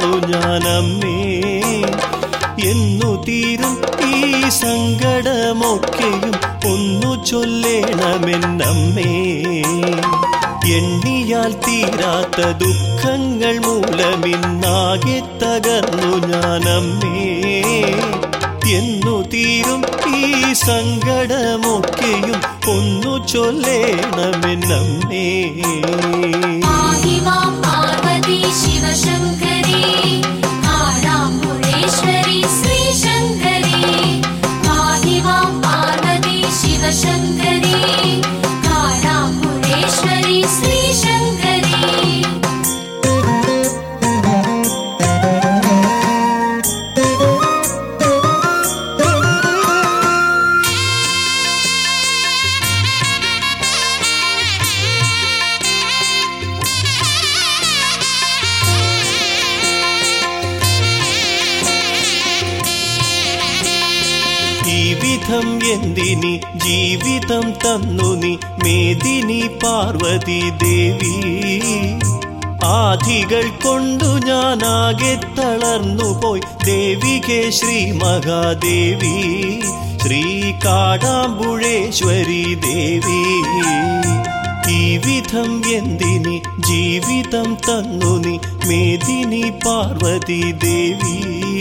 തകർന്നു ഞാനമ്മേ എന്നു തീരും ഈ സങ്കടമൊക്കെയും ഒന്നു ചൊല്ലേണമെന്നമ്മേ എണ്ണിയാൽ തീരാത്ത ദുഃഖങ്ങൾ മൂലമിന്നാകെ തകർന്നു ഞാനമ്മേ എന്നു തീരും ഈ സങ്കടമൊക്കെയും ഒന്നു ചൊല്ലേണമെന്നമ്മേ പാഹി മാം പാർവതി ശിവശങ്കരി കാടാമ്പുഴേശ്വരി ശ്രീശങ്കരി പാഹി മാം പാർവതി ശിവശങ്കരി കാടാമ്പുഴേശ്വരി ശ്രീശങ്കരി ഈ വിധം എന്തിനി ജീവിതം തന്നു നീ മേദിനി പാർവതി ദേവി ആധികൾ കൊണ്ടു ഞാനാകെ തളർന്നു പോയി ദേവികെ ശ്രീ മഹാദേവി ശ്രീ കാടാമ്പുഴേശ്വരി ദേവി ഈ വിധം എന്തിനി ജീവിതം തന്നു നീ മേദിനി പാർവതി ദേവി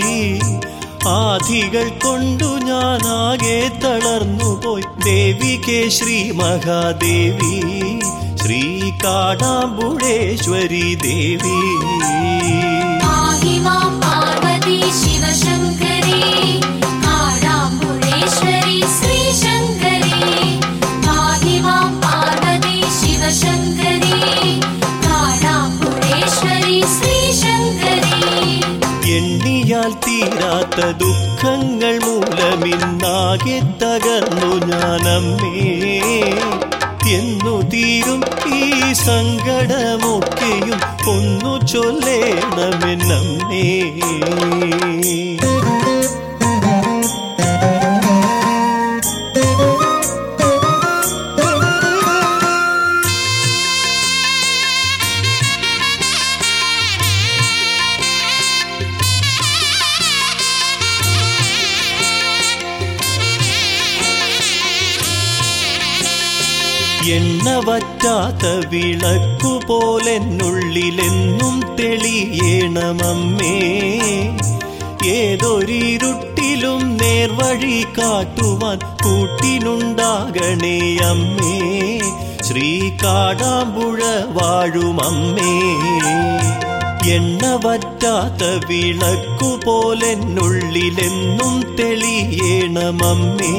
ആധികൾ കൊണ്ടു ഞാനാകെ തളർന്നു പോയി ദേവികെ ശ്രീ മഹാദേവി ശ്രീ കാടാമ്പുഴേശ്വരി ദേവി പാഹി മാം പാർവതി ശിവശങ്കരി കാടാമ്പുഴേശ്വരി ശ്രീശങ്കരി പാഹി മാം പാർവതി ശിവശങ്കരി കാടാമ്പുഴേശ്വരി ശ്രീശങ്കരി എണ്ണിയാൽ തീരാത്ത ദുഃഖങ്ങൾ മൂലമിന്നാകെ തകർന്നു ഞാനമ്മേ എന്നു തീരും ഈ സങ്കടമൊക്കെയും ഒന്നു ചൊല്ലേണമെന്നമ്മേ എണ്ണ വറ്റാത്ത വിളക്കുപോലെന്നുള്ളിലെന്നും തെളിയേണമമ്മേ ഏതൊരിരുട്ടിലും നേർവഴി കാട്ടുവാൻ കൂട്ടിനുണ്ടാകണേ അമ്മേ ശ്രീ കാടാമ്പുഴ വാഴുമമ്മേ എണ്ണ വറ്റാത്ത വിളക്കുപോലെന്നുള്ളിലെന്നും തെളിയേണമമ്മേ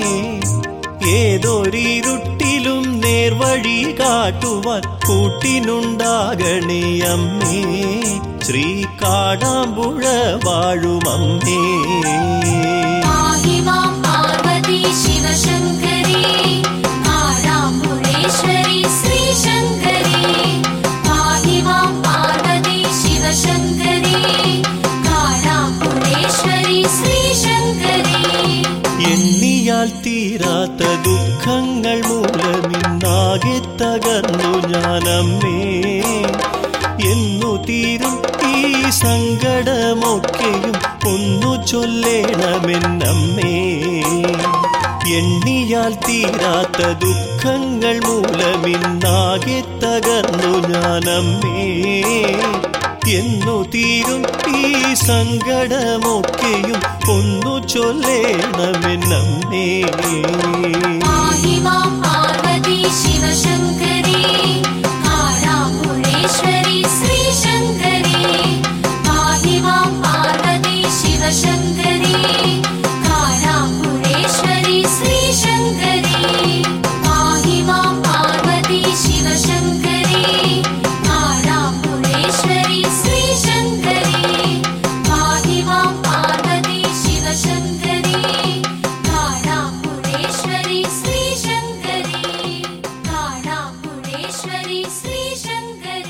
ഏതൊരിരുട്ടിലും നേർവഴി കാട്ടുവാൻ കൂട്ടിനുണ്ടാകണേ അമ്മേ ശ്രീ കാടാമ്പുഴ വാഴുമമ്മേ പാഹി മാം പാർവതി ശിവശങ്കരി കാടാമ്പുഴേശ്വരി ശ്രീശങ്കരി പാഹി മാം പാർവതി ശിവശങ്കരി കാടാമ്പുഴേശ്വരി ശ്രീശങ്കരി എണ്ണിയാൽ തീരാത്ത ദുഃഖങ്ങൾ മൂലമിന്നാകെ തകർന്നു ഞാനമ്മേ എന്നു തീരും ഈ സങ്കടമൊക്കെയും ഒന്നു ചൊല്ലേണമെന്നമ്മേ എണ്ണിയാൽ തീരാത്ത ദുഃഖങ്ങൾ മൂലമിന്നാകെ തകർന്നു ഞാനമ്മേ എന്നു തീരും ഈ സങ്കടമൊക്കെയും ഒന്നു ചൊല്ലേണമെന്നമ്മേ പാഹി മാം പാർവതി ശിവശങ്കരി കാടാമ്പുഴേശ്വരി ശ്രീശങ്കരി പാഹി മാം പാർവതി ശിവശങ്കരി കാടാമ്പുഴേശ്വരി ശ്രീശങ്കരി പാഹി മാം പാർവതി ശിവശങ്കരി കാടാമ്പുഴേശ്വരി ശ്രീശങ്കരി പാഹി മാം പാർവതി ശിവശങ്കരി കാടാമ്പുഴേശ്വരി ശ്രീശങ്കരി കാടാമ്പുഴേശ്വരി ശ്രീശങ്കരി